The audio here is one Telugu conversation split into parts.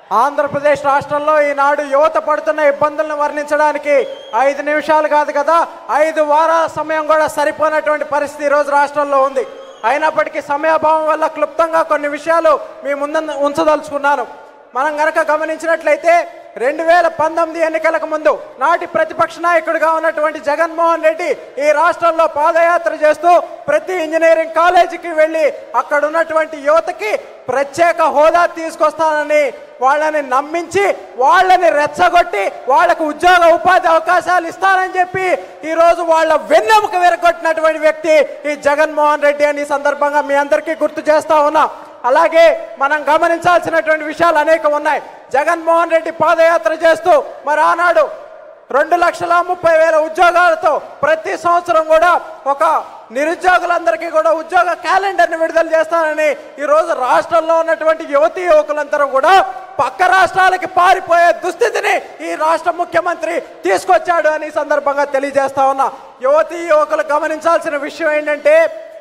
ఆంధ్రప్రదేశ్ రాష్ట్రంలో ఈనాడు యువత పడుతున్న ఇబ్బందులను వర్ణించడానికి ఐదు నిమిషాలు కాదు కదా ఐదు వారాల సమయం కూడా సరిపోయినటువంటి పరిస్థితి ఈరోజు రాష్ట్రంలో ఉంది అయినప్పటికీ సమయాభావం వల్ల క్లుప్తంగా కొన్ని విషయాలు మీ ముందు ఉంచదలుచుకున్నాను మనం గనక గమనించినట్లయితే రెండు వేల పంతొమ్మిది ఎన్నికలకు ముందు నాటి ప్రతిపక్ష నాయకుడిగా ఉన్నటువంటి జగన్మోహన్ రెడ్డి ఈ రాష్ట్రంలో పాదయాత్ర చేస్తూ ప్రతి ఇంజనీరింగ్ కాలేజీకి వెళ్ళి అక్కడ ఉన్నటువంటి యువతకి ప్రత్యేక హోదా తీసుకొస్తానని వాళ్ళని నమ్మించి వాళ్ళని రెచ్చగొట్టి వాళ్ళకు ఉద్యోగ ఉపాధి అవకాశాలు ఇస్తానని చెప్పి ఈరోజు వాళ్ళ వెన్నెముక విరగొట్టినటువంటి వ్యక్తి ఈ జగన్మోహన్ రెడ్డి అని ఈ సందర్భంగా మీ అందరికీ గుర్తు చేస్తా ఉన్నా అలాగే మనం గమనించాల్సినటువంటి విషయాలు అనేకం ఉన్నాయి జగన్మోహన్ రెడ్డి పాదయాత్ర చేస్తూ మరి ఆనాడు రెండు లక్షల ముప్పై వేల ఉద్యోగాలతో ప్రతి సంవత్సరం కూడా ఒక నిరుద్యోగులందరికీ కూడా ఉద్యోగ క్యాలెండర్ని విడుదల చేస్తానని ఈరోజు రాష్ట్రంలో ఉన్నటువంటి యువతీ యువకులందరూ కూడా పక్క రాష్ట్రాలకి పారిపోయే దుస్థితిని ఈ రాష్ట్ర ముఖ్యమంత్రి తీసుకొచ్చాడు అని ఈ సందర్భంగా తెలియజేస్తా ఉన్నా యువతీ యువకులు గమనించాల్సిన విషయం ఏంటంటే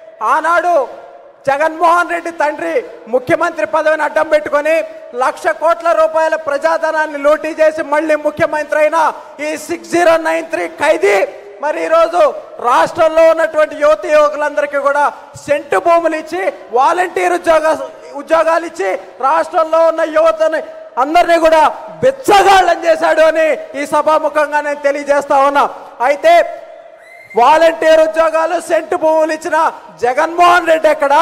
ఆనాడు జగన్మోహన్ రెడ్డి తండ్రి ముఖ్యమంత్రి పదవిని అడ్డం పెట్టుకొని లక్ష కోట్ల రూపాయల ప్రజాధనాన్ని లూటీ చేసి మళ్ళీ ముఖ్యమంత్రి అయిన ఈ సిక్స్ జీరో నైన్ త్రీ ఖైదీ మరి ఈరోజు రాష్ట్రంలో ఉన్నటువంటి యువతి యువకులందరికీ కూడా సెంటు భూములు ఇచ్చి వాలంటీర్ ఉద్యోగ ఉద్యోగాలు ఇచ్చి రాష్ట్రంలో ఉన్న యువతని అందరినీ కూడా బెచ్చగాళ్ళని చేశాడు అని ఈ సభాముఖంగా నేను తెలియజేస్తా ఉన్నా అయితే వాలంటీర్ ఉద్యోగాలు సెంటు భూములు ఇచ్చిన జగన్మోహన్ రెడ్డి ఎక్కడ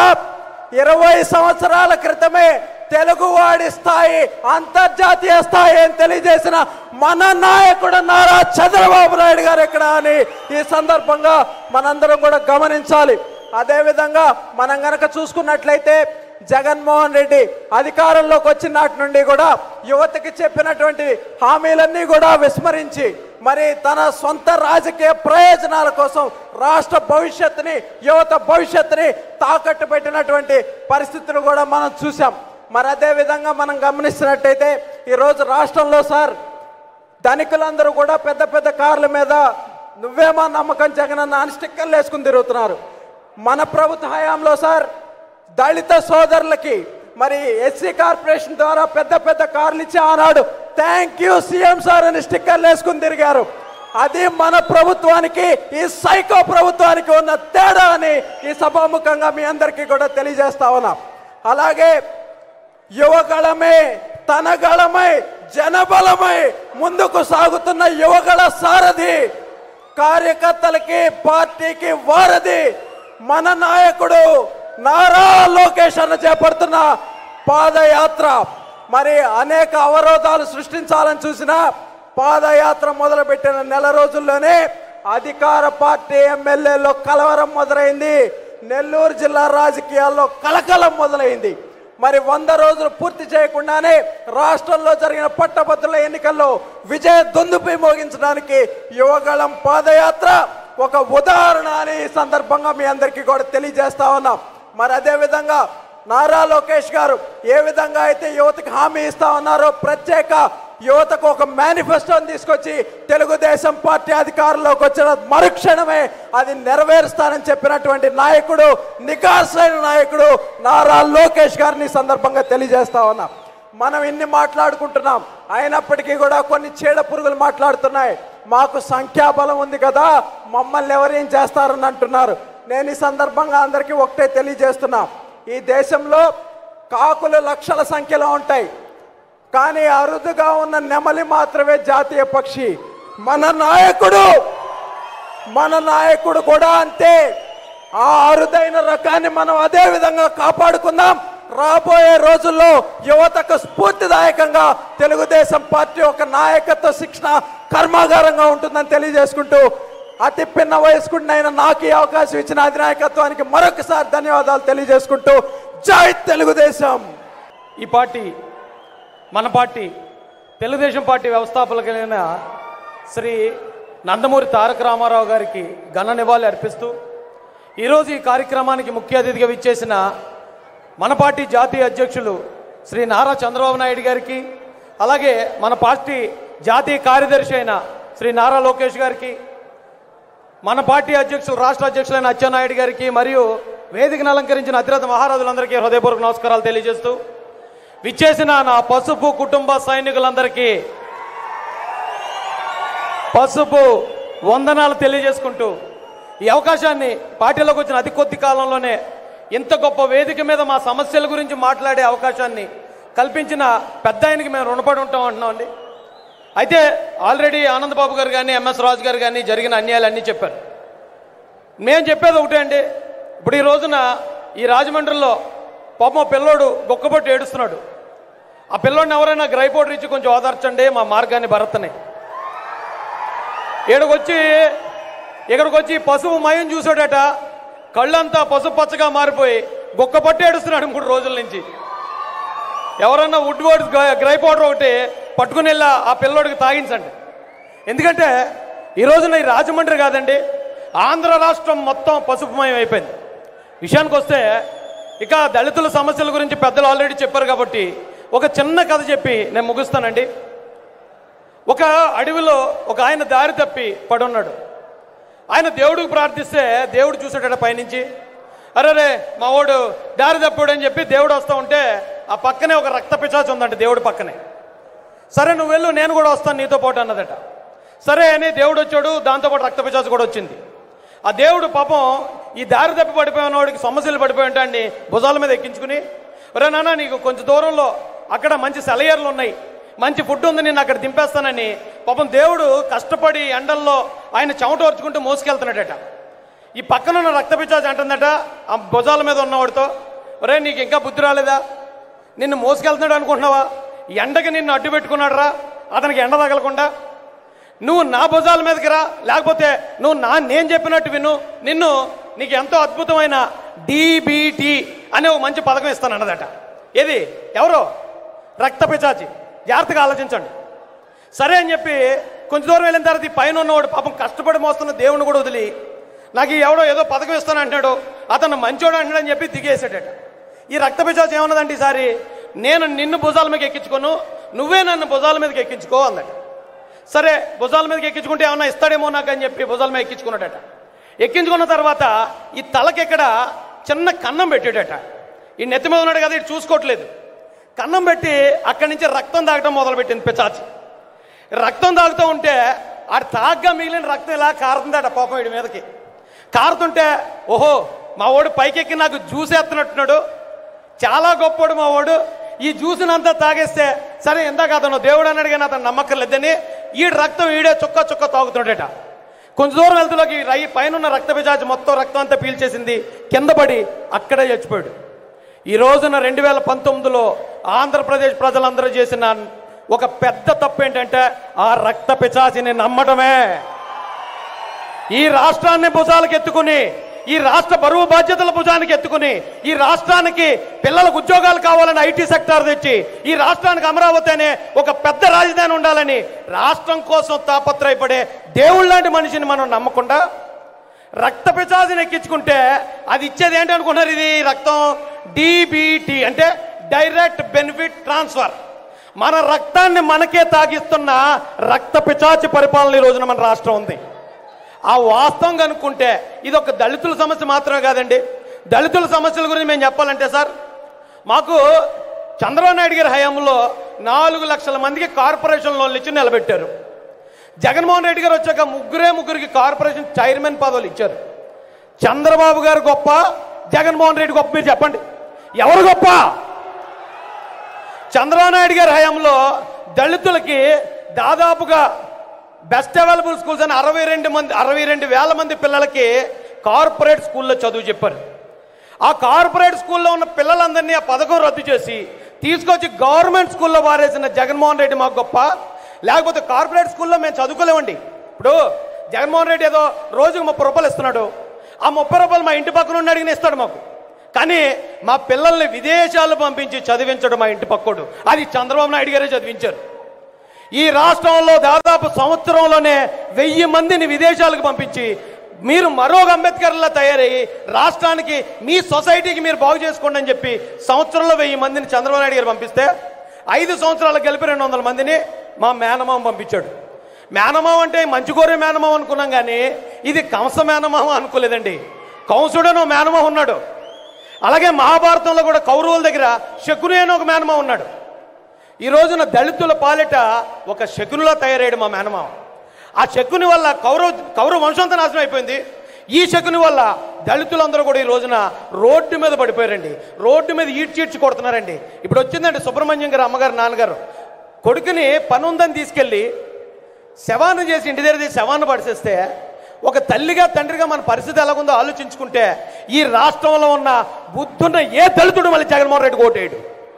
ఇరవై సంవత్సరాల క్రితమే తెలుగువాడి స్థాయి అంతర్జాతీయ స్థాయి అని తెలియజేసిన మన నాయకుడు నారా చంద్రబాబు నాయుడు గారు ఎక్కడ అని ఈ సందర్భంగా మనందరం కూడా గమనించాలి అదేవిధంగా మనం గనక చూసుకున్నట్లయితే జగన్మోహన్ రెడ్డి అధికారంలోకి వచ్చిన నాటి నుండి కూడా యువతకి చెప్పినటువంటి హామీలన్నీ కూడా విస్మరించి మరి తన సొంత రాజకీయ ప్రయోజనాల కోసం రాష్ట్ర భవిష్యత్తుని యువత భవిష్యత్తుని తాకట్టు పెట్టినటువంటి పరిస్థితులు కూడా మనం చూసాం మరి అదే విధంగా మనం గమనిస్తున్నట్టయితే ఈరోజు రాష్ట్రంలో సార్ ధనికులందరూ కూడా పెద్ద పెద్ద కార్ల మీద నువ్వేమా నమ్మకం జగనన్న అని స్టిక్కర్లు వేసుకుని తిరుగుతున్నారు మన ప్రభుత్వ హయాంలో సార్ దళిత సోదరులకి మరి ఎస్సీ కార్పొరేషన్ ద్వారా పెద్ద పెద్ద కార్లు ఇచ్చి ఆనాడు థ్యాంక్ యూ సీఎం సార్ అని స్టిక్కర్లు వేసుకుని తిరిగారు అది మన ప్రభుత్వానికి ఈ సైకో ప్రభుత్వానికి ఉన్న తేడా అని ఈ సభాముఖంగా మీ అందరికీ కూడా తెలియజేస్తా ఉన్నా అలాగే యువగళమే తన గళమై జనబలమై ముందుకు సాగుతున్న యువగళ సారథి కార్యకర్తలకి పార్టీకి వారధి మన నాయకుడు నారా లోకేష్ అన్న చేపడుతున్న పాదయాత్ర మరి అనేక అవరోధాలు సృష్టించాలని చూసిన పాదయాత్ర మొదలుపెట్టిన నెల రోజుల్లోనే అధికార పార్టీ ఎమ్మెల్యేలో కలవరం మొదలైంది నెల్లూరు జిల్లా రాజకీయాల్లో కలకలం మొదలైంది మరి వంద రోజులు పూర్తి చేయకుండానే రాష్ట్రంలో జరిగిన పట్టభద్రుల ఎన్నికల్లో విజయ దుందుపై మోగించడానికి యువగళం పాదయాత్ర ఒక ఉదాహరణ అని ఈ సందర్భంగా మీ అందరికీ కూడా తెలియజేస్తా ఉన్నాం మరి అదే విధంగా నారా లోకేష్ గారు ఏ విధంగా అయితే యువతకు హామీ ఇస్తా ఉన్నారో ప్రత్యేక యువతకు ఒక మేనిఫెస్టోని తీసుకొచ్చి తెలుగుదేశం పార్టీ అధికారంలోకి వచ్చిన మరుక్షణమే అది నెరవేరుస్తానని చెప్పినటువంటి నాయకుడు నికాసైన నాయకుడు నారా లోకేష్ గారిని ఈ సందర్భంగా తెలియజేస్తా ఉన్నా మనం ఇన్ని మాట్లాడుకుంటున్నాం అయినప్పటికీ కూడా కొన్ని చీడ పురుగులు మాట్లాడుతున్నాయి మాకు సంఖ్యాబలం ఉంది కదా మమ్మల్ని ఎవరేం చేస్తారని అంటున్నారు నేను ఈ సందర్భంగా అందరికీ ఒకటే తెలియజేస్తున్నా ఈ దేశంలో కాకులు లక్షల సంఖ్యలో ఉంటాయి కానీ అరుదుగా ఉన్న నెమలి మాత్రమే జాతీయ పక్షి మన నాయకుడు మన నాయకుడు కూడా అంతే ఆ అరుదైన రకాన్ని మనం అదే విధంగా కాపాడుకుందాం రాబోయే రోజుల్లో యువతకు స్ఫూర్తిదాయకంగా తెలుగుదేశం పార్టీ ఒక నాయకత్వ శిక్షణ కర్మాగారంగా ఉంటుందని తెలియజేసుకుంటూ అతి పిన్న వయస్కుడినైన నాకు ఈ అవకాశం ఇచ్చిన అధినాయకత్వానికి మరొకసారి ధన్యవాదాలు తెలియజేసుకుంటూ జై తెలుగుదేశం ఈ పార్టీ మన పార్టీ తెలుగుదేశం పార్టీ వ్యవస్థాపకులైన శ్రీ నందమూరి తారక రామారావు గారికి ఘన నివాళి అర్పిస్తూ ఈరోజు ఈ కార్యక్రమానికి ముఖ్య అతిథిగా విచ్చేసిన మన పార్టీ జాతీయ అధ్యక్షులు శ్రీ నారా చంద్రబాబు నాయుడు గారికి అలాగే మన పార్టీ జాతీయ కార్యదర్శి అయిన శ్రీ నారా లోకేష్ గారికి మన పార్టీ అధ్యక్షులు రాష్ట్ర అధ్యక్షులైన అచ్చెన్నాయుడు గారికి మరియు వేదికను అలంకరించిన అతిరథ మహారాజులందరికీ హృదయపూర్వక నమస్కారాలు తెలియజేస్తూ విచ్చేసిన నా పసుపు కుటుంబ సైనికులందరికీ పసుపు వందనాలు తెలియజేసుకుంటూ ఈ అవకాశాన్ని పార్టీలోకి వచ్చిన అతి కొద్ది కాలంలోనే ఇంత గొప్ప వేదిక మీద మా సమస్యల గురించి మాట్లాడే అవకాశాన్ని కల్పించిన పెద్ద ఆయనకి మేము రుణపడి ఉంటాం అంటున్నామండి అయితే ఆల్రెడీ ఆనందబాబు గారు కానీ ఎంఎస్ రాజు గారు కానీ జరిగిన అన్యాయాలన్నీ చెప్పారు మేము చెప్పేది ఒకటే అండి ఇప్పుడు ఈ రోజున ఈ రాజమండ్రిలో పాపం పిల్లోడు గొక్కబొట్టు ఏడుస్తున్నాడు ఆ పిల్లోడిని ఎవరైనా గ్రైపోర్డర్ ఇచ్చి కొంచెం ఓదార్చండి మా మార్గాన్ని భరత్ని ఇక్కడికొచ్చి ఇక్కడికి వచ్చి పసుపు మయం చూసాడట కళ్ళంతా పసుపు పచ్చగా మారిపోయి గొక్క పట్టి ఏడుస్తున్నాడు మూడు రోజుల నుంచి ఎవరన్నా వుడ్ వర్డ్ గ్రై పౌడర్ ఒకటి పట్టుకుని వెళ్ళి ఆ పిల్లోడికి తాగించండి ఎందుకంటే ఈ రోజున ఈ రాజమండ్రి కాదండి ఆంధ్ర రాష్ట్రం మొత్తం పసుపుమయం అయిపోయింది విషయానికి వస్తే ఇక దళితుల సమస్యల గురించి పెద్దలు ఆల్రెడీ చెప్పారు కాబట్టి ఒక చిన్న కథ చెప్పి నేను ముగిస్తానండి ఒక అడవిలో ఒక ఆయన దారి తప్పి పడున్నాడు ఆయన దేవుడికి ప్రార్థిస్తే దేవుడు చూసాడట పైనుంచి అరే మా వాడు దారి తప్పుడు అని చెప్పి దేవుడు వస్తూ ఉంటే ఆ పక్కనే ఒక రక్త పిచాచి ఉందంట దేవుడి పక్కనే సరే నువ్వు వెళ్ళు నేను కూడా వస్తాను నీతో పాటు అన్నదట సరే అని దేవుడు వచ్చాడు దాంతోపాటు రక్త పిచాచి కూడా వచ్చింది ఆ దేవుడు పాపం ఈ దారి తప్పి పడిపోయిన వాడికి సమస్యలు పడిపోయి ఉంటాన్ని భుజాల మీద ఎక్కించుకుని ఒరే నాన్న నీకు కొంచెం దూరంలో అక్కడ మంచి సెలయర్లు ఉన్నాయి మంచి ఫుడ్ ఉంది నేను అక్కడ దింపేస్తానని పాపం దేవుడు కష్టపడి ఎండల్లో ఆయన చెమట ఓర్చుకుంటూ మోసుకెళ్తున్నాడట ఈ పక్కన ఉన్న రక్త పిచాచి అంటుందట ఆ భుజాల మీద ఉన్నవాడితో ఒరే నీకు ఇంకా బుద్ధి రాలేదా నిన్ను మోసుకెళ్తున్నాడు అనుకుంటున్నావా ఎండకి నిన్ను అడ్డు పెట్టుకున్నాడు రా అతనికి ఎండ తగలకుండా నువ్వు నా భుజాల మీదకి రా లేకపోతే నువ్వు నా నేను చెప్పినట్టు విను నిన్ను నీకు ఎంతో అద్భుతమైన డిబిటి అనే ఒక మంచి పథకం ఇస్తాను అన్నదట ఏది ఎవరో రక్త పిచాచి జాగ్రత్తగా ఆలోచించండి సరే అని చెప్పి కొంచెం దూరం వెళ్ళిన తర్వాత ఈ పైన ఉన్నవాడు పాపం కష్టపడి మోస్తున్న దేవుని కూడా వదిలి నాకు ఈ ఎవడో ఏదో పథకం ఇస్తాను అంటున్నాడు అతను మంచోడు అంటున్నాడని చెప్పి దిగేసాడట ఈ రక్త పిచాచి ఏమన్నదండి ఈసారి నేను నిన్ను భుజాల మీదకి ఎక్కించుకోను నువ్వే నన్ను భుజాల మీదకి ఎక్కించుకో అందట సరే భుజాల మీదకి ఎక్కించుకుంటే ఏమన్నా ఇస్తాడేమో నాకు అని చెప్పి భుజాల మీద ఎక్కించుకున్నాడట ఎక్కించుకున్న తర్వాత ఈ తలకెక్కడ చిన్న కన్నం పెట్టాడట ఈ నెత్తి మీద ఉన్నాడు కదా ఇటు చూసుకోవట్లేదు కన్నం పెట్టి అక్కడి నుంచి రక్తం తాగటం మొదలుపెట్టింది పిచాచి రక్తం తాగుతూ ఉంటే ఆ తాగ్గా మిగిలిన రక్తం ఇలా కారుతుందట పాపం వీడి మీదకి కారుతుంటే ఓహో మా వాడు పైకెక్కి నాకు జ్యూస్ ఎత్తున్నట్టున్నాడు చాలా గొప్పోడు మా వాడు ఈ జ్యూస్నంతా తాగేస్తే సరే ఇందాక అతను దేవుడు అన్నాడు కానీ అతను నమ్మకం లేదని ఈ రక్తం ఈడే చుక్క చుక్క తాగుతున్నాడట కొంచెం దూరం వెళ్తులోకి రై పైన ఉన్న రక్త పిజాచి మొత్తం రక్తం అంతా పీల్చేసింది కింద పడి అక్కడే చచ్చిపోయాడు ఈ రోజున రెండు వేల పంతొమ్మిదిలో ఆంధ్రప్రదేశ్ ప్రజలందరూ చేసిన ఒక పెద్ద తప్పు ఏంటంటే ఆ రక్త పిచాచిని నమ్మటమే ఈ రాష్ట్రాన్ని భుజాలకు ఎత్తుకుని ఈ రాష్ట్ర బరువు బాధ్యతల భుజానికి ఎత్తుకుని ఈ రాష్ట్రానికి పిల్లలకు ఉద్యోగాలు కావాలని ఐటీ సెక్టార్ తెచ్చి ఈ రాష్ట్రానికి అమరావతి అనే ఒక పెద్ద రాజధాని ఉండాలని రాష్ట్రం కోసం తాపత్రయపడే దేవుళ్ళ లాంటి మనిషిని మనం నమ్మకుండా రక్త పిచాచిని ఎక్కించుకుంటే అది ఇచ్చేది ఏంటి అనుకున్నారు ఇది రక్తం డిబిటి అంటే డైరెక్ట్ బెనిఫిట్ ట్రాన్స్ఫర్ మన రక్తాన్ని మనకే తాగిస్తున్న రక్త పిచాచి పరిపాలన ఈ రోజున మన రాష్ట్రం ఉంది ఆ వాస్తవం కనుక్కుంటే ఇది ఒక దళితుల సమస్య మాత్రమే కాదండి దళితుల సమస్యల గురించి మేము చెప్పాలంటే సార్ మాకు చంద్రబాబు నాయుడు గారి హయాంలో నాలుగు లక్షల మందికి కార్పొరేషన్ లోన్లు ఇచ్చి నిలబెట్టారు జగన్మోహన్ రెడ్డి గారు వచ్చాక ముగ్గురే ముగ్గురికి కార్పొరేషన్ చైర్మన్ పదవులు ఇచ్చారు చంద్రబాబు గారు గొప్ప జగన్మోహన్ రెడ్డి గొప్ప మీరు చెప్పండి ఎవరు గొప్ప చంద్రబాబు నాయుడు గారి హయాంలో దళితులకి దాదాపుగా బెస్ట్ అవైలబుల్ స్కూల్స్ అని అరవై రెండు మంది అరవై రెండు వేల మంది పిల్లలకి కార్పొరేట్ స్కూల్లో చదువు చెప్పారు ఆ కార్పొరేట్ స్కూల్లో ఉన్న పిల్లలందరినీ ఆ పథకం రద్దు చేసి తీసుకొచ్చి గవర్నమెంట్ స్కూల్లో వారేసిన జగన్మోహన్ రెడ్డి మాకు గొప్ప లేకపోతే కార్పొరేట్ స్కూల్లో మేము చదువుకోలేమండి ఇప్పుడు జగన్మోహన్ రెడ్డి ఏదో రోజుకు ముప్పై రూపాయలు ఇస్తున్నాడు ఆ ముప్పై రూపాయలు మా ఇంటి పక్కన ఉండి అడిగిన ఇస్తాడు మాకు కానీ మా పిల్లల్ని విదేశాలు పంపించి చదివించడం మా ఇంటి పక్కోడు అది చంద్రబాబు నాయుడు గారే చదివించారు ఈ రాష్ట్రంలో దాదాపు సంవత్సరంలోనే వెయ్యి మందిని విదేశాలకు పంపించి మీరు మరో అంబేద్కర్లా తయారయ్యి రాష్ట్రానికి మీ సొసైటీకి మీరు బాగు చేసుకోండి అని చెప్పి సంవత్సరంలో వెయ్యి మందిని చంద్రబాబు నాయుడు గారు పంపిస్తే ఐదు సంవత్సరాలకు కలిపి రెండు వందల మందిని మా మేనమామ పంపించాడు మేనమామ అంటే మంచి కోరే మేనమామ అనుకున్నాం కానీ ఇది కంస మేనమామ అనుకోలేదండి కంసుడని ఒక మేనమామ ఉన్నాడు అలాగే మహాభారతంలో కూడా కౌరవుల దగ్గర శకుని అని ఒక మేనమామ ఉన్నాడు ఈ రోజున దళితుల పాలిట ఒక శకునిలా తయారయ్యాడు మా మేనమామ ఆ శకుని వల్ల కౌరవ కౌరవ వంశంతో నాశనం అయిపోయింది ఈ శకుని వల్ల దళితులందరూ కూడా ఈ రోజున రోడ్డు మీద పడిపోయారండి రోడ్డు మీద ఈడ్చీడ్చి కొడుతున్నారండి ఇప్పుడు వచ్చిందండి సుబ్రహ్మణ్యం గారు అమ్మగారు నాన్నగారు కొడుకుని పని ఉందని తీసుకెళ్ళి శవాన్ని చేసి ఇంటి దగ్గర తీసి శవాన్ని పడిచేస్తే ఒక తల్లిగా తండ్రిగా మన పరిస్థితి ఎలాగుందో ఆలోచించుకుంటే ఈ రాష్ట్రంలో ఉన్న బుద్ధున్న ఏ దళితుడు మళ్ళీ జగన్మోహన్ రెడ్డి కోటేయడు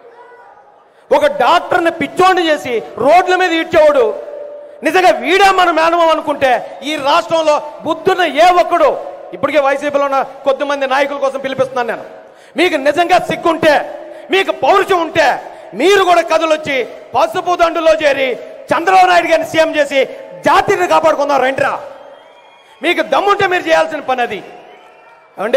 ఒక డాక్టర్ని పిచ్చోండి చేసి రోడ్ల మీద ఇచ్చేవాడు నిజంగా వీడే మన మేనమం అనుకుంటే ఈ రాష్ట్రంలో బుద్ధున్న ఏ ఒక్కడు ఇప్పటికే వైసీపీలో ఉన్న కొద్దిమంది నాయకుల కోసం పిలిపిస్తున్నాను నేను మీకు నిజంగా సిగ్గుంటే మీకు పౌరుషం ఉంటే మీరు కూడా కథలొచ్చి పసుపు దండులో చేరి చంద్రబాబు నాయుడు గారిని సీఎం చేసి జాతిని కాపాడుకుందాం రండిరా మీకు దమ్ముంటే మీరు చేయాల్సిన పని అది అంటే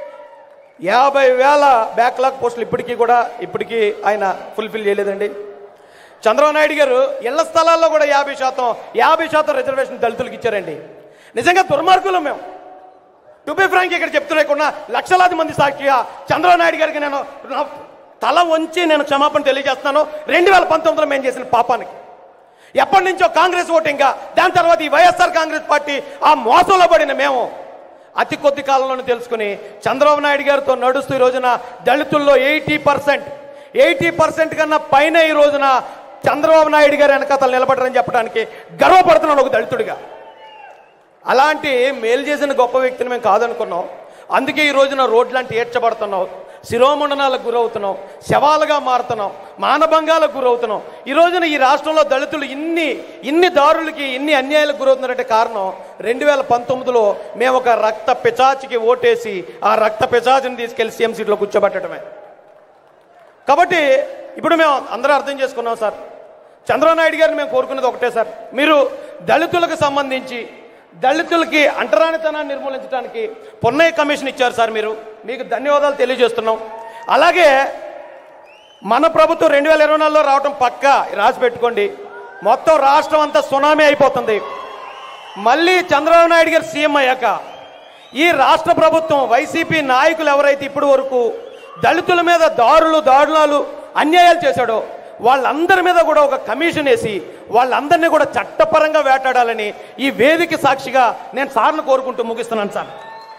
యాభై వేల బ్యాక్లాగ్ పోస్టులు ఇప్పటికీ కూడా ఇప్పటికీ ఆయన ఫుల్ఫిల్ చేయలేదండి చంద్రబాబు నాయుడు గారు ఇళ్ల స్థలాల్లో కూడా యాభై శాతం యాభై శాతం రిజర్వేషన్ దళితులకు ఇచ్చారండి నిజంగా దుర్మార్గులు మేము టు బి ఫ్రాంక్ ఇక్కడ చెప్తున్నా లక్షలాది మంది సాక్షిగా చంద్రబాబు నాయుడు గారికి నేను నా తల వంచి నేను క్షమాపణ తెలియజేస్తున్నాను రెండు వేల పంతొమ్మిదిలో మేము చేసిన పాపానికి ఎప్పటి నుంచో కాంగ్రెస్ ఓటింగ్ దాని తర్వాత ఈ వైఎస్ఆర్ కాంగ్రెస్ పార్టీ ఆ మోసంలో పడిన మేము అతి కొద్ది కాలంలోనే తెలుసుకుని చంద్రబాబు నాయుడు గారితో నడుస్తూ ఈ రోజున దళితుల్లో ఎయిటీ పర్సెంట్ ఎయిటీ పర్సెంట్ కన్నా పైన ఈ రోజున చంద్రబాబు నాయుడు గారి వెనకాతలు నిలబడరని చెప్పడానికి గర్వపడుతున్నాను ఒక దళితుడిగా అలాంటి మేలు చేసిన గొప్ప వ్యక్తిని మేము కాదనుకున్నాం అందుకే ఈ రోజున రోడ్లంటే ఏడ్చబడుతున్నాం శిరోమండనాలకు గురవుతున్నాం శవాలుగా మారుతున్నాం మానభంగాలకు గురవుతున్నాం ఈ రోజున ఈ రాష్ట్రంలో దళితులు ఇన్ని ఇన్ని దారులకి ఇన్ని అన్యాయాలకు గురవుతున్నారంటే కారణం రెండు వేల పంతొమ్మిదిలో మేము ఒక రక్త పిచాచికి ఓటేసి ఆ రక్త పిచాచిని తీసుకెళ్లి సీఎం సీట్లో కూర్చోబెట్టడమే కాబట్టి ఇప్పుడు మేము అందరూ అర్థం చేసుకున్నాం సార్ చంద్రబాబు నాయుడు గారిని మేము కోరుకున్నది ఒకటే సార్ మీరు దళితులకు సంబంధించి దళితులకి అంటరానితనాన్ని నిర్మూలించడానికి పొన్నయ్య కమిషన్ ఇచ్చారు సార్ మీరు మీకు ధన్యవాదాలు తెలియజేస్తున్నాం అలాగే మన ప్రభుత్వం రెండు వేల ఇరవై నాలుగులో రావటం పక్క రాసి పెట్టుకోండి మొత్తం రాష్ట్రం అంతా సునామీ అయిపోతుంది మళ్ళీ చంద్రబాబు నాయుడు గారు సీఎం అయ్యాక ఈ రాష్ట్ర ప్రభుత్వం వైసీపీ నాయకులు ఎవరైతే ఇప్పటి వరకు దళితుల మీద దారులు దారుణాలు అన్యాయాలు చేశాడో వాళ్ళందరి మీద కూడా ఒక కమిషన్ వేసి వాళ్ళందరినీ కూడా చట్టపరంగా వేటాడాలని ఈ వేదిక సాక్షిగా నేను సార్ను కోరుకుంటూ ముగిస్తున్నాను సార్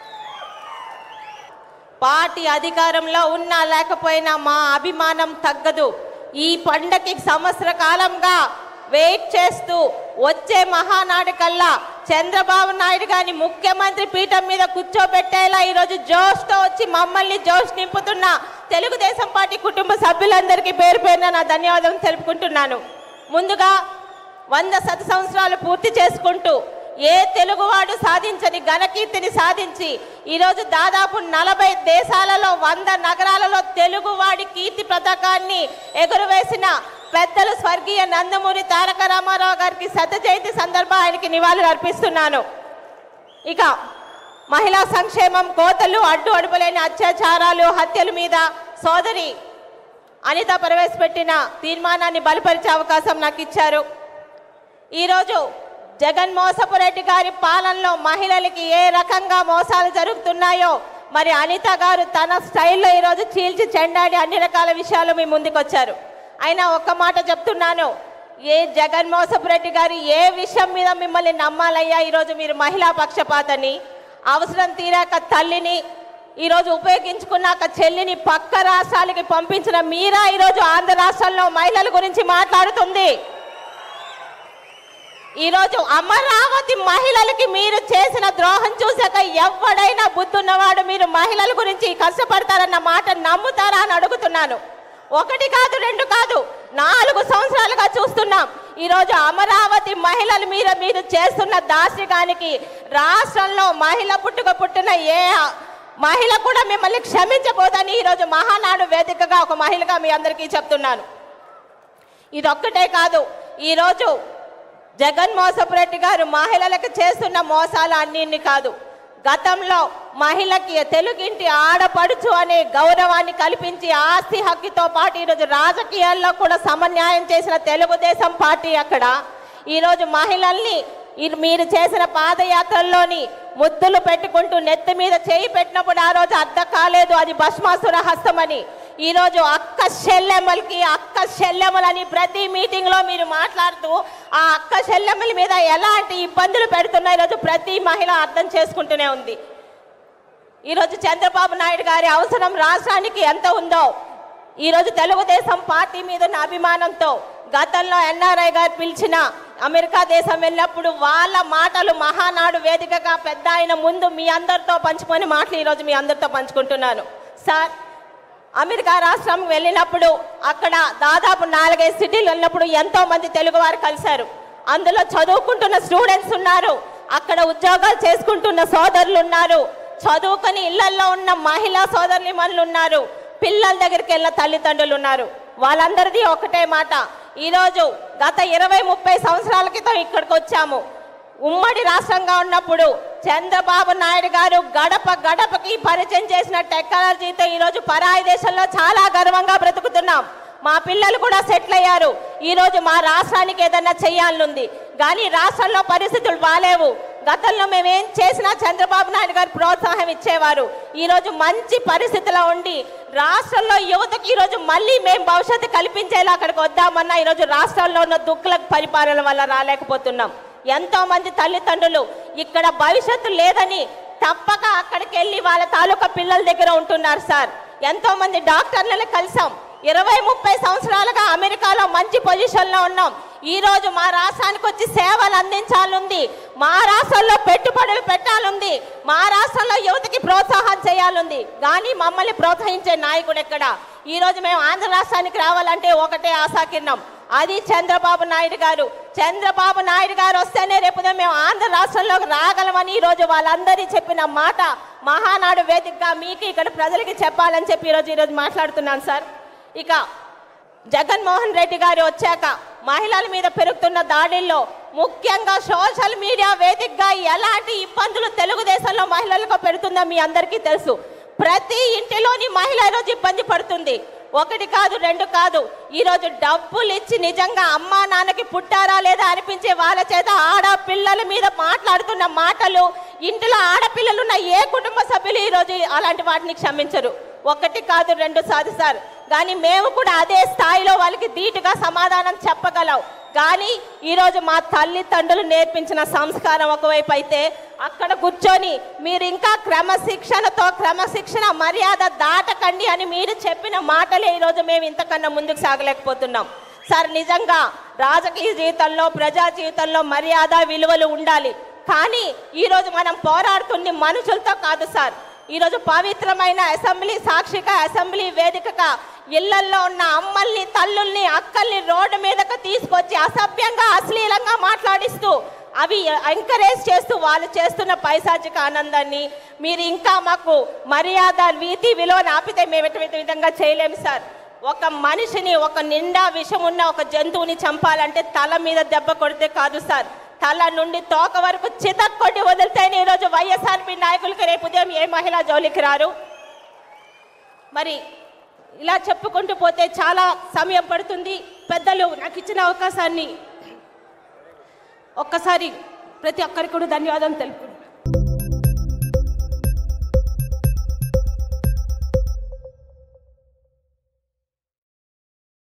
పార్టీ అధికారంలో ఉన్నా లేకపోయినా మా అభిమానం తగ్గదు ఈ పండగకి సంవత్సర కాలంగా వెయిట్ చేస్తూ వచ్చే మహానాడు కల్లా చంద్రబాబు నాయుడు గారిని ముఖ్యమంత్రి పీఠం మీద కూర్చోబెట్టేలా ఈరోజు జోష్తో వచ్చి మమ్మల్ని జోష్ నింపుతున్న తెలుగుదేశం పార్టీ కుటుంబ సభ్యులందరికీ పేరు పేరున నా ధన్యవాదం తెలుపుకుంటున్నాను ముందుగా వంద శత సంవత్సరాలు పూర్తి చేసుకుంటూ ఏ తెలుగువాడు సాధించని ఘనకీర్తిని సాధించి ఈరోజు దాదాపు నలభై దేశాలలో వంద నగరాలలో తెలుగువాడి కీర్తి పథకాన్ని ఎగురవేసిన పెద్దలు స్వర్గీయ నందమూరి తారక రామారావు గారికి శత జయంతి సందర్భం ఆయనకి నివాళులు అర్పిస్తున్నాను ఇక మహిళా సంక్షేమం కోతలు అడ్డు అడుపులేని అత్యాచారాలు హత్యల మీద సోదరి అనిత ప్రవేశపెట్టిన తీర్మానాన్ని బలపరిచే అవకాశం నాకు ఇచ్చారు ఈరోజు జగన్ మోసపురెడ్డి గారి పాలనలో మహిళలకి ఏ రకంగా మోసాలు జరుగుతున్నాయో మరి అనిత గారు తన స్టైల్లో ఈరోజు చీల్చి చెండాడి అన్ని రకాల విషయాలు మీ ముందుకొచ్చారు అయినా ఒక్క మాట చెప్తున్నాను ఏ జగన్ మోసపురెడ్డి గారు ఏ విషయం మీద మిమ్మల్ని నమ్మాలయ్యా ఈరోజు మీరు మహిళా పక్షపాతని అవసరం తీరాక తల్లిని ఈరోజు ఉపయోగించుకున్నాక చెల్లిని పక్క రాష్ట్రాలకి పంపించిన మీరా ఈరోజు ఆంధ్ర రాష్ట్రంలో మహిళల గురించి మాట్లాడుతుంది ఈరోజు అమరావతి మహిళలకి మీరు చేసిన ద్రోహం చూశాక ఎవడైనా బుద్ధున్నవాడు మీరు మహిళల గురించి కష్టపడతారన్న మాట నమ్ముతారా అని అడుగుతున్నాను ఒకటి కాదు రెండు కాదు నాలుగు సంవత్సరాలుగా చూస్తున్నాం ఈరోజు అమరావతి మహిళలు మీరు మీరు చేస్తున్న దాష్టికానికి రాష్ట్రంలో మహిళ పుట్టుక పుట్టిన ఏ మహిళ కూడా మిమ్మల్ని క్షమించబోదని ఈరోజు మహానాడు వేదికగా ఒక మహిళగా మీ అందరికీ చెప్తున్నాను ఇదొక్కటే కాదు ఈరోజు జగన్ మోసపురెడ్డి గారు మహిళలకు చేస్తున్న మోసాలు అన్నిన్ని కాదు గతంలో మహిళకి తెలుగింటి ఆడపడుచు అనే గౌరవాన్ని కల్పించి ఆస్తి హక్కుతో పాటు ఈరోజు రాజకీయాల్లో కూడా సమన్యాయం చేసిన తెలుగుదేశం పార్టీ అక్కడ ఈరోజు మహిళల్ని ఈ- మీరు చేసిన పాదయాత్రల్లోని ముద్దులు పెట్టుకుంటూ నెత్తి మీద చేయి పెట్టినప్పుడు ఆ రోజు అర్థం కాలేదు అది భస్మాసుర హస్తమని ఈరోజు అక్క చెల్లెమ్మలకి అక్క చెల్లెమ్మలని ప్రతి మీటింగ్లో మీరు మాట్లాడుతూ ఆ అక్క చెల్లెమ్మల మీద ఎలాంటి ఇబ్బందులు పెడుతున్నా ఈరోజు ప్రతి మహిళ అర్థం చేసుకుంటూనే ఉంది ఈరోజు చంద్రబాబు నాయుడు గారి అవసరం రాష్ట్రానికి ఎంత ఉందో ఈరోజు తెలుగుదేశం పార్టీ మీద ఉన్న అభిమానంతో గతంలో ఎన్ఆర్ఐ గారు పిలిచిన అమెరికా దేశం వెళ్ళినప్పుడు వాళ్ళ మాటలు మహానాడు వేదికగా పెద్ద ఆయన ముందు మీ అందరితో పంచుకొని మాటలు ఈరోజు మీ అందరితో పంచుకుంటున్నాను సార్ అమెరికా రాష్ట్రం వెళ్ళినప్పుడు అక్కడ దాదాపు నాలుగైదు సిటీలు వెళ్ళినప్పుడు ఎంతో మంది తెలుగువారు కలిశారు అందులో చదువుకుంటున్న స్టూడెంట్స్ ఉన్నారు అక్కడ ఉద్యోగాలు చేసుకుంటున్న సోదరులు ఉన్నారు చదువుకొని ఇళ్లలో ఉన్న మహిళా సోదరులు మనులు ఉన్నారు పిల్లల దగ్గరికి వెళ్ళిన తల్లిదండ్రులు ఉన్నారు వాళ్ళందరిది ఒకటే మాట ఈరోజు గత ఇరవై ముప్పై సంవత్సరాల క్రితం ఇక్కడికి వచ్చాము ఉమ్మడి రాష్ట్రంగా ఉన్నప్పుడు చంద్రబాబు నాయుడు గారు గడప గడపకి పరిచయం చేసిన టెక్నాలజీతో ఈరోజు పరాయి దేశంలో చాలా గర్వంగా బ్రతుకుతున్నాం మా పిల్లలు కూడా సెటిల్ అయ్యారు ఈరోజు మా రాష్ట్రానికి ఏదన్నా చేయాలనుంది కానీ రాష్ట్రంలో పరిస్థితులు బాలేవు గతంలో మేమేం చేసినా చంద్రబాబు నాయుడు గారు ప్రోత్సాహం ఇచ్చేవారు ఈరోజు మంచి పరిస్థితిలో ఉండి రాష్ట్రంలో యువతకి ఈరోజు మళ్ళీ మేము భవిష్యత్తు కల్పించేలా అక్కడికి వద్దామన్నా ఈరోజు రాష్ట్రంలో ఉన్న దుక్కుల పరిపాలన వల్ల రాలేకపోతున్నాం ఎంతో మంది తల్లిదండ్రులు ఇక్కడ భవిష్యత్తు లేదని తప్పక అక్కడికి వెళ్ళి వాళ్ళ తాలూకా పిల్లల దగ్గర ఉంటున్నారు సార్ ఎంతో మంది డాక్టర్లను కలిసాం ఇరవై ముప్పై సంవత్సరాలుగా అమెరికాలో మంచి పొజిషన్లో ఉన్నాం ఈ రోజు మా రాష్ట్రానికి వచ్చి సేవలు అందించాలంది మా రాష్ట్రంలో పెట్టుబడులు పెట్టాలంది మా రాష్ట్రంలో యువతకి ప్రోత్సాహం చేయాలంది కానీ మమ్మల్ని ప్రోత్సహించే నాయకుడు ఎక్కడ ఈ రోజు మేము ఆంధ్ర రాష్ట్రానికి రావాలంటే ఒకటే ఆశాకిరణం అది చంద్రబాబు నాయుడు గారు చంద్రబాబు నాయుడు గారు వస్తేనే రేపు ఉదయం మేము ఆంధ్ర రాష్ట్రంలోకి రాగలమని ఈరోజు వాళ్ళందరి చెప్పిన మాట మహానాడు వేదికగా మీకు ఇక్కడ ప్రజలకి చెప్పాలని చెప్పి ఈరోజు ఈరోజు మాట్లాడుతున్నాను సార్ ఇక జగన్మోహన్ రెడ్డి గారు వచ్చాక మహిళల మీద పెరుగుతున్న దాడుల్లో ముఖ్యంగా సోషల్ మీడియా వేదికగా ఎలాంటి ఇబ్బందులు తెలుగుదేశంలో మహిళలకు పెడుతుందో మీ అందరికీ తెలుసు ప్రతి ఇంటిలోని మహిళ ఈరోజు ఇబ్బంది పడుతుంది ఒకటి కాదు రెండు కాదు ఈరోజు డబ్బులు ఇచ్చి నిజంగా అమ్మా నాన్నకి పుట్టారా లేదా అనిపించే వాళ్ళ చేత ఆడపిల్లల మీద మాట్లాడుతున్న మాటలు ఇంటిలో ఆడపిల్లలు ఉన్న ఏ కుటుంబ సభ్యులు ఈరోజు అలాంటి వాటిని క్షమించరు ఒకటి కాదు రెండు సార్లు సార్ కానీ మేము కూడా అదే స్థాయిలో వాళ్ళకి ధీటుగా సమాధానం చెప్పగలం కానీ ఈరోజు మా తల్లిదండ్రులు నేర్పించిన సంస్కారం ఒకవైపు అయితే అక్కడ కూర్చొని మీరు ఇంకా క్రమశిక్షణతో క్రమశిక్షణ మర్యాద దాటకండి అని మీరు చెప్పిన మాటలే ఈరోజు మేము ఇంతకన్నా ముందుకు సాగలేకపోతున్నాం సార్ నిజంగా రాజకీయ జీవితంలో ప్రజా జీవితంలో మర్యాద విలువలు ఉండాలి కానీ ఈరోజు మనం పోరాడుతుంది మనుషులతో కాదు సార్ ఈరోజు పవిత్రమైన అసెంబ్లీ సాక్షిగా అసెంబ్లీ వేదికగా ఇళ్లల్లో ఉన్న అమ్మల్ని తల్లుల్ని అక్కల్ని రోడ్డు మీదకు తీసుకొచ్చి అసభ్యంగా అశ్లీలంగా మాట్లాడిస్తూ అవి ఎంకరేజ్ చేస్తూ వాళ్ళు చేస్తున్న పైశాచిక ఆనందాన్ని మీరు ఇంకా మాకు మర్యాద వీతి విలువను ఆపితే మేము ఎటువంటి విధంగా చేయలేము సార్ ఒక మనిషిని ఒక నిండా విషం ఉన్న ఒక జంతువుని చంపాలంటే తల మీద దెబ్బ కొడితే కాదు సార్ తల నుండి తోక వరకు చితక్కొట్టి వదిలితేనే ఈరోజు వైఎస్ఆర్పి నాయకులకి రేపు ఉదయం ఏ మహిళ జోలికి రారు మరి ఇలా చెప్పుకుంటూ పోతే చాలా సమయం పడుతుంది పెద్దలు నాకు ఇచ్చిన అవకాశాన్ని ఒక్కసారి ప్రతి ఒక్కరికి కూడా ధన్యవాదాలు తెలుపు